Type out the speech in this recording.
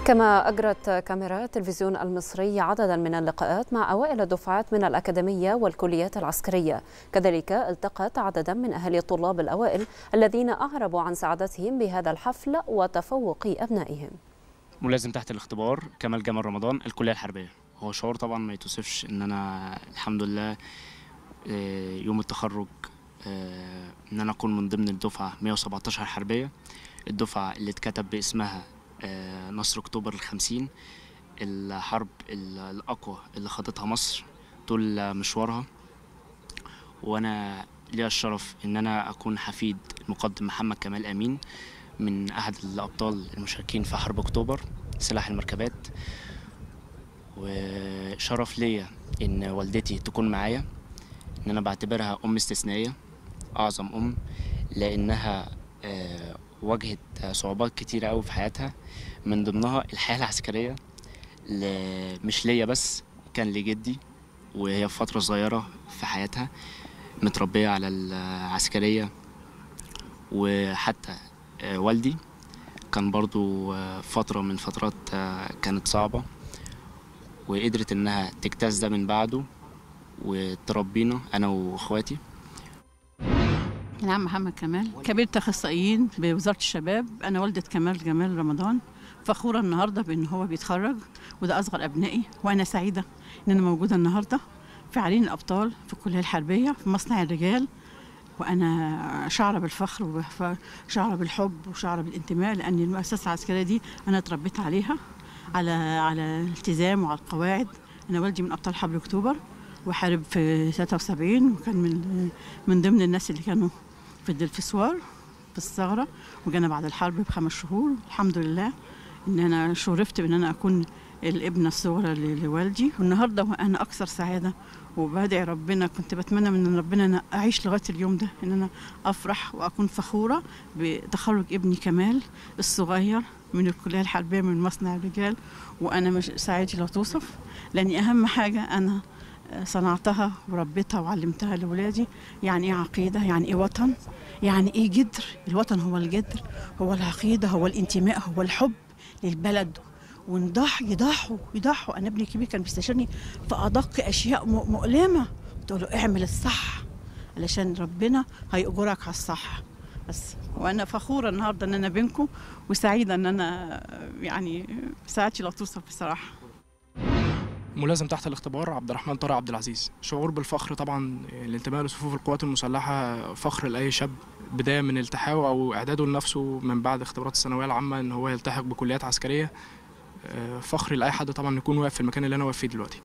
كما أجرت كاميرا التلفزيون المصري عددا من اللقاءات مع أوائل الدفعات من الأكاديمية والكليات العسكرية كذلك التقت عددا من أهالي الطلاب الأوائل الذين أعربوا عن سعادتهم بهذا الحفل وتفوق أبنائهم ملازم تحت الاختبار كمال جمال رمضان الكليه الحربيه هو شعور طبعا ما يتوصفش ان انا الحمد لله آه، يوم التخرج آه، ان انا اكون من ضمن الدفعه 117 حربيه الدفعه اللي اتكتب باسمها آه، نصر اكتوبر الخمسين الحرب ال- الاقوى اللي خاضتها مصر طول مشوارها وانا ليا الشرف ان انا اكون حفيد المقدم محمد كمال امين من احد الابطال المشاركين في حرب اكتوبر سلاح المركبات وشرف ليا ان والدتي تكون معايا ان انا بعتبرها ام استثنائيه اعظم ام لانها آه، واجهت صعوبات كتيرة قوي في حياتها من ضمنها الحياه العسكريه ل- مش ليا بس كان لجدي وهي في فتره صغيره في حياتها متربيه على العسكريه وحتى آه، والدي كان برضو آه، فترة من فترات آه، كانت صعبة وقدرت إنها تجتاز ده من بعده وتربينا أنا وإخواتي نعم محمد كمال كبيرة أخصائيين بوزارة الشباب أنا والدة كمال جمال رمضان فخورة النهاردة بأن هو بيتخرج وده أصغر أبنائي وأنا سعيدة إن أنا موجودة النهاردة في عرين الأبطال في الكلية الحربية في مصنع الرجال وأنا شعرة بالفخر وشعرة بالحب وشعرة بالانتماء لأن المؤسسة العسكرية دي أنا اتربيت عليها على على الالتزام وعلى القواعد أنا والدي من أبطال حرب أكتوبر وحارب في 73 وكان من من ضمن الناس اللي كانوا في الدلفسوار في الثغرة وجانا بعد الحرب بخمس شهور الحمد لله ان انا شرفت بان انا اكون الابنة الصغرى ل- لوالدي والنهارده وانا اكثر سعادة وبدعي ربنا كنت بتمنى من ربنا ان اعيش لغايه اليوم ده ان انا افرح واكون فخوره بتخرج ابني كمال الصغير من الكليه الحربيه من مصنع الرجال وانا مش سعادتي لا توصف لاني اهم حاجه انا صنعتها وربيتها وعلمتها لاولادي يعني ايه عقيده يعني ايه وطن يعني ايه جدر الوطن هو الجدر هو العقيده هو الانتماء هو الحب للبلد ونضح يضحوا يضحوا انا ابني الكبير كان بيستشيرني في ادق اشياء م- مؤلمه قلت له اعمل الصح علشان ربنا هيأجرك على الصح بس وانا فخوره النهارده ان انا بينكم وسعيده ان انا يعني ساعتي لا توصف بصراحه ملازم تحت الاختبار عبد الرحمن طارق عبد العزيز شعور بالفخر طبعا الانتماء لصفوف القوات المسلحه فخر لاي شاب بدايه من التحاؤه او اعداده لنفسه من بعد اختبارات الثانويه العامه ان هو يلتحق بكليات عسكريه آه، فخر لاي حد طبعا يكون واقف في المكان اللي انا واقف فيه دلوقتي